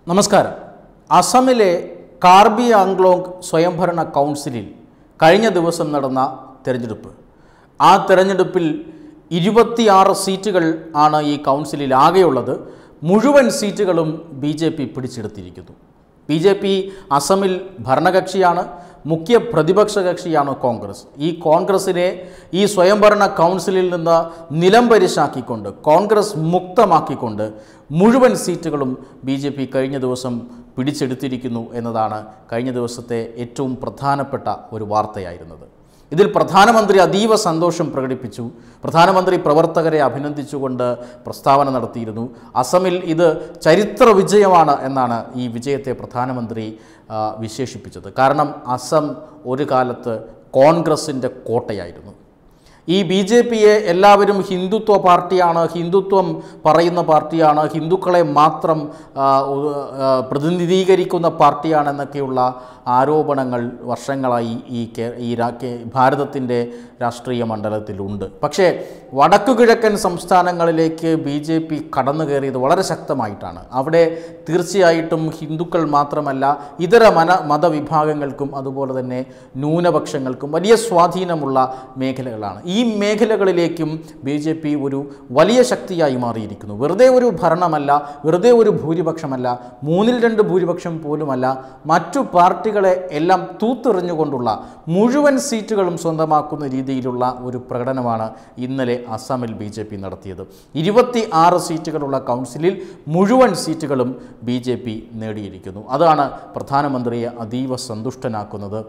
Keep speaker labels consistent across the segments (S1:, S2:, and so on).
S1: നമസ്കാരം അസമിലെ കാർബി ആംഗ്ലോങ് സ്വയംഭരണ കൗൺസിലിൽ കഴിഞ്ഞ ദിവസം നടന്ന തെരഞ്ഞെടുപ്പ് ആ തെരഞ്ഞെടുപ്പിൽ ഇരുപത്തിയാറ് സീറ്റുകൾ ആണ് ഈ കൗൺസിലിൽ ആകെയുള്ളത് മുഴുവൻ സീറ്റുകളും ബി ജെ പി പിടിച്ചെടുത്തിരിക്കുന്നു ബി ജെ പി അസമിൽ ഭരണകക്ഷിയാണ് മുഖ്യ പ്രതിപക്ഷ കക്ഷിയാണ് കോൺഗ്രസ് ഈ കോൺഗ്രസിനെ ഈ സ്വയംഭരണ കൗൺസിലിൽ നിന്ന് നിലംപരിശാക്കിക്കൊണ്ട് കോൺഗ്രസ് മുക്തമാക്കിക്കൊണ്ട് മുഴുവൻ സീറ്റുകളും ബി ജെ പി കഴിഞ്ഞ ദിവസം പിടിച്ചെടുത്തിരിക്കുന്നു എന്നതാണ് കഴിഞ്ഞ ദിവസത്തെ ഏറ്റവും പ്രധാനപ്പെട്ട ഒരു വാർത്തയായിരുന്നത് ഇതിൽ പ്രധാനമന്ത്രി അതീവ സന്തോഷം പ്രകടിപ്പിച്ചു പ്രധാനമന്ത്രി പ്രവർത്തകരെ അഭിനന്ദിച്ചുകൊണ്ട് പ്രസ്താവന നടത്തിയിരുന്നു അസമിൽ ഇത് ചരിത്ര വിജയമാണ് എന്നാണ് ഈ വിജയത്തെ പ്രധാനമന്ത്രി ആ, വിശേഷിപ്പിച്ചത് കാരണം അസം ഒരു കാലത്ത് കോൺഗ്രസിൻ്റെ കോട്ടയായിരുന്നു ഈ ബി ജെ പിയെ എല്ലാവരും ഹിന്ദുത്വ പാർട്ടിയാണ് ഹിന്ദുത്വം പറയുന്ന പാർട്ടിയാണ് ഹിന്ദുക്കളെ മാത്രം ആ, ഉ- ആ, പ്രതിനിധീകരിക്കുന്ന പാർട്ടിയാണെന്നൊക്കെയുള്ള ആരോപണങ്ങൾ വർഷങ്ങളായി ഈ കേ ഈ രാ- കേ- ഭാരതത്തിൻ്റെ രാഷ്ട്രീയ മണ്ഡലത്തിലുണ്ട് പക്ഷേ വടക്കു കിഴക്കൻ സംസ്ഥാനങ്ങളിലേക്ക് ബി ജെ പി കടന്നു കയറിയത് വളരെ ശക്തമായിട്ടാണ് അവിടെ തീർച്ചയായിട്ടും ഹിന്ദുക്കൾ മാത്രമല്ല ഇതര മന മതവിഭാഗങ്ങൾക്കും അതുപോലെ തന്നെ ന്യൂനപക്ഷങ്ങൾക്കും വലിയ സ്വാധീനമുള്ള മേഖലകളാണ് ഈ മേഖലകളിലേക്കും ബി ജെ പി ഒരു വലിയ ശക്തിയായി മാറിയിരിക്കുന്നു വെറുതെ ഒരു ഭരണമല്ല വെറുതെ ഒരു ഭൂരിപക്ഷമല്ല മൂന്നിൽ രണ്ട് ഭൂരിപക്ഷം പോലുമല്ല മറ്റു പാർട്ടികളെ എല്ലാം തൂത്തെറിഞ്ഞുകൊണ്ടുള്ള മുഴുവൻ സീറ്റുകളും സ്വന്തമാക്കുന്ന രീതിയിലുള്ള ഒരു പ്രകടനമാണ് ഇന്നലെ അസമിൽ ബി ജെ പി നടത്തിയത് ഇരുപത്തി ആറ് സീറ്റുകളുള്ള കൗൺസിലിൽ മുഴുവൻ സീറ്റുകളും ബി ജെ പി നേടിയിരിക്കുന്നു അതാണ് പ്രധാനമന്ത്രിയെ അതീവ സന്തുഷ്ടനാക്കുന്നത്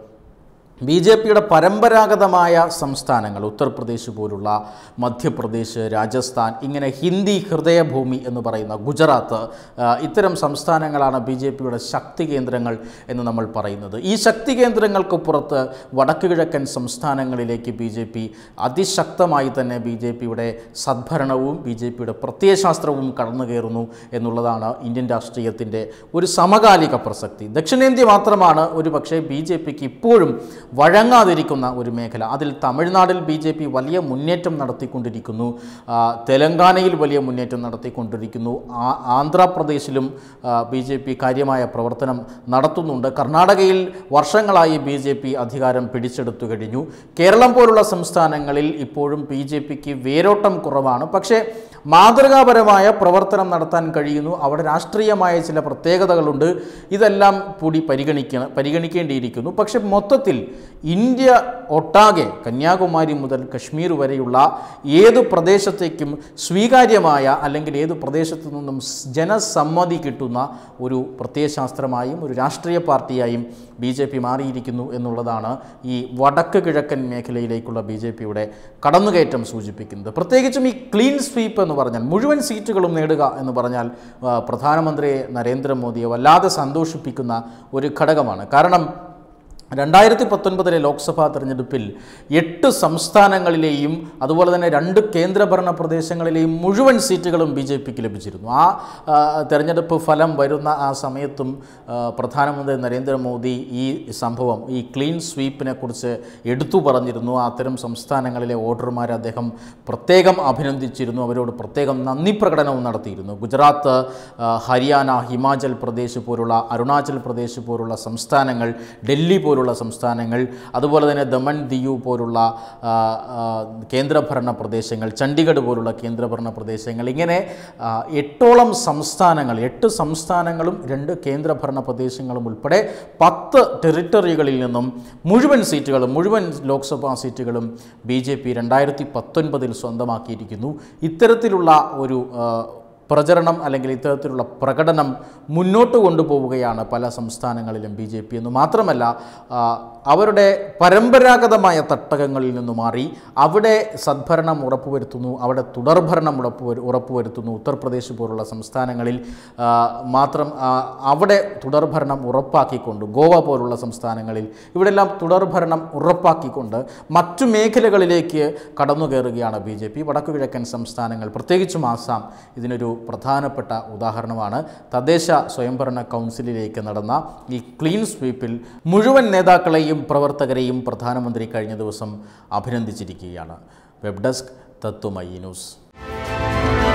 S1: ബി ജെ പിയുടെ പരമ്പരാഗതമായ സംസ്ഥാനങ്ങൾ ഉത്തർപ്രദേശ് പോലുള്ള മധ്യപ്രദേശ് രാജസ്ഥാൻ ഇങ്ങനെ ഹിന്ദി ഹൃദയഭൂമി എന്ന് പറയുന്ന ഗുജറാത്ത് ആ, ഇത്തരം സംസ്ഥാനങ്ങളാണ് ബി ജെ പിയുടെ ശക്തി കേന്ദ്രങ്ങൾ എന്ന് നമ്മൾ പറയുന്നത് ഈ ശക്തി കേന്ദ്രങ്ങൾക്ക് പുറത്ത് വടക്ക് കിഴക്കൻ സംസ്ഥാനങ്ങളിലേക്ക് ബി ജെ പി അതിശക്തമായി തന്നെ ബി ജെ പിയുടെ സദ്ഭരണവും ബി ജെ പിയുടെ പ്രത്യയശാസ്ത്രവും കടന്നു കയറുന്നു എന്നുള്ളതാണ് ഇന്ത്യൻ രാഷ്ട്രീയത്തിൻ്റെ ഒരു സമകാലിക പ്രസക്തി ദക്ഷിണേന്ത്യ മാത്രമാണ് ഒരു പക്ഷേ ബി ജെ പിക്ക് ഇപ്പോഴും വഴങ്ങാതിരിക്കുന്ന ഒരു മേഖല അതിൽ തമിഴ്നാടിൽ ബി ജെ പി വലിയ മുന്നേറ്റം നടത്തിക്കൊണ്ടിരിക്കുന്നു ആ, തെലങ്കാനയിൽ വലിയ മുന്നേറ്റം നടത്തിക്കൊണ്ടിരിക്കുന്നു ആ- ആന്ധ്രാപ്രദേശിലും ബി ജെ പി കാര്യമായ പ്രവർത്തനം നടത്തുന്നുണ്ട് കർണാടകയിൽ വർഷങ്ങളായി ബി ജെ പി അധികാരം പിടിച്ചെടുത്തു കഴിഞ്ഞു കേരളം പോലുള്ള സംസ്ഥാനങ്ങളിൽ ഇപ്പോഴും ബി ജെ പിക്ക് വേരോട്ടം കുറവാണ് പക്ഷേ മാതൃകാപരമായ പ്രവർത്തനം നടത്താൻ കഴിയുന്നു അവിടെ രാഷ്ട്രീയമായ ചില പ്രത്യേകതകളുണ്ട് ഇതെല്ലാം കൂടി പരിഗണിക്ക പരിഗണിക്കേണ്ടിയിരിക്കുന്നു പക്ഷെ മൊത്തത്തിൽ ഇന്ത്യ ഒട്ടാകെ കന്യാകുമാരി മുതൽ കശ്മീർ വരെയുള്ള ഏത് പ്രദേശത്തേക്കും സ്വീകാര്യമായ അല്ലെങ്കിൽ ഏത് പ്രദേശത്തു നിന്നും സ് ജനസമ്മതി കിട്ടുന്ന ഒരു പ്രത്യയശാസ്ത്രമായും ഒരു രാഷ്ട്രീയ പാർട്ടിയായും ബി ജെ പി മാറിയിരിക്കുന്നു എന്നുള്ളതാണ് ഈ വടക്ക് കിഴക്കൻ മേഖലയിലേക്കുള്ള ബി ജെ പിയുടെ കടന്നുകയറ്റം സൂചിപ്പിക്കുന്നത് പ്രത്യേകിച്ചും ഈ ക്ലീൻ സ്വീപ്പ് എന്ന് പറഞ്ഞാൽ മുഴുവൻ സീറ്റുകളും നേടുക എന്ന് പറഞ്ഞാൽ ആ, പ്രധാനമന്ത്രി നരേന്ദ്രമോദിയെ വല്ലാതെ സന്തോഷിപ്പിക്കുന്ന ഒരു ഘടകമാണ് കാരണം രണ്ടായിരത്തി പത്തൊൻപതിലെ ലോക്സഭാ തെരഞ്ഞെടുപ്പിൽ എട്ട് സംസ്ഥാനങ്ങളിലെയും അതുപോലെ തന്നെ രണ്ട് കേന്ദ്രഭരണ പ്രദേശങ്ങളിലെയും മുഴുവൻ സീറ്റുകളും ബി ജെ പിക്ക് ലഭിച്ചിരുന്നു ആ ആ, തെരഞ്ഞെടുപ്പ് ഫലം വരുന്ന ആ സമയത്തും ആ, പ്രധാനമന്ത്രി നരേന്ദ്രമോദി ഈ സംഭവം ഈ ക്ലീൻ സ്വീപ്പിനെ കുറിച്ച് എടുത്തു പറഞ്ഞിരുന്നു അത്തരം സംസ്ഥാനങ്ങളിലെ വോട്ടർമാരെ അദ്ദേഹം പ്രത്യേകം അഭിനന്ദിച്ചിരുന്നു അവരോട് പ്രത്യേകം നന്ദി പ്രകടനവും നടത്തിയിരുന്നു ഗുജറാത്ത് ആ, ഹരിയാന ഹിമാചൽ പ്രദേശ് പോലുള്ള അരുണാചൽ പ്രദേശ് പോലുള്ള സംസ്ഥാനങ്ങൾ ഡൽഹി പോലുള്ള സംസ്ഥാനങ്ങൾ അതുപോലെ തന്നെ ദമൻ ദിയു പോലുള്ള ആ, ആ, കേന്ദ്രഭരണ പ്രദേശങ്ങൾ ചണ്ഡീഗഡ് പോലുള്ള കേന്ദ്രഭരണ പ്രദേശങ്ങൾ ഇങ്ങനെ ആ, എട്ടോളം സംസ്ഥാനങ്ങൾ എട്ട് സംസ്ഥാനങ്ങളും രണ്ട് കേന്ദ്രഭരണ പ്രദേശങ്ങളും ഉൾപ്പെടെ പത്ത് ടെറിട്ടറികളിൽ നിന്നും മുഴുവൻ സീറ്റുകളും മുഴുവൻ ലോക്സഭാ സീറ്റുകളും ബി ജെ പി രണ്ടായിരത്തി പത്തൊൻപതിൽ സ്വന്തമാക്കിയിരിക്കുന്നു ഇത്തരത്തിലുള്ള ഒരു ആ, പ്രചരണം അല്ലെങ്കിൽ ഇത്തരത്തിലുള്ള പ്രകടനം മുന്നോട്ട് കൊണ്ടുപോവുകയാണ് പല സംസ്ഥാനങ്ങളിലും ബി ജെ പി എന്ന് മാത്രമല്ല ആ, അവരുടെ പരമ്പരാഗതമായ തട്ടകങ്ങളിൽ നിന്ന് മാറി അവിടെ സദ്ഭരണം ഉറപ്പുവരുത്തുന്നു അവിടെ തുടർഭരണം ഉറപ്പുവരു ഉറപ്പുവരുത്തുന്നു ഉത്തർപ്രദേശ് പോലുള്ള സംസ്ഥാനങ്ങളിൽ ആ, മാത്രം ആ, അവിടെ തുടർഭരണം ഉറപ്പാക്കിക്കൊണ്ട് ഗോവ പോലുള്ള സംസ്ഥാനങ്ങളിൽ ഇവിടെല്ലാം തുടർഭരണം ഉറപ്പാക്കിക്കൊണ്ട് മറ്റു മേഖലകളിലേക്ക് കടന്നു കയറുകയാണ് ബി ജെ പി വടക്കു കിഴക്കൻ സംസ്ഥാനങ്ങൾ പ്രത്യേകിച്ചും ആസാം ഇതിനൊരു പ്രധാനപ്പെട്ട ഉദാഹരണമാണ് തദ്ദേശ സ്വയംഭരണ കൗൺസിലിലേക്ക് നടന്ന ഈ ക്ലീൻ സ്വീപ്പിൽ മുഴുവൻ നേതാക്കളെയും പ്രവർത്തകരെയും പ്രധാനമന്ത്രി കഴിഞ്ഞ ദിവസം അഭിനന്ദിച്ചിരിക്കുകയാണ് വെബ് ഡെസ്ക് തത്വമയി ന്യൂസ്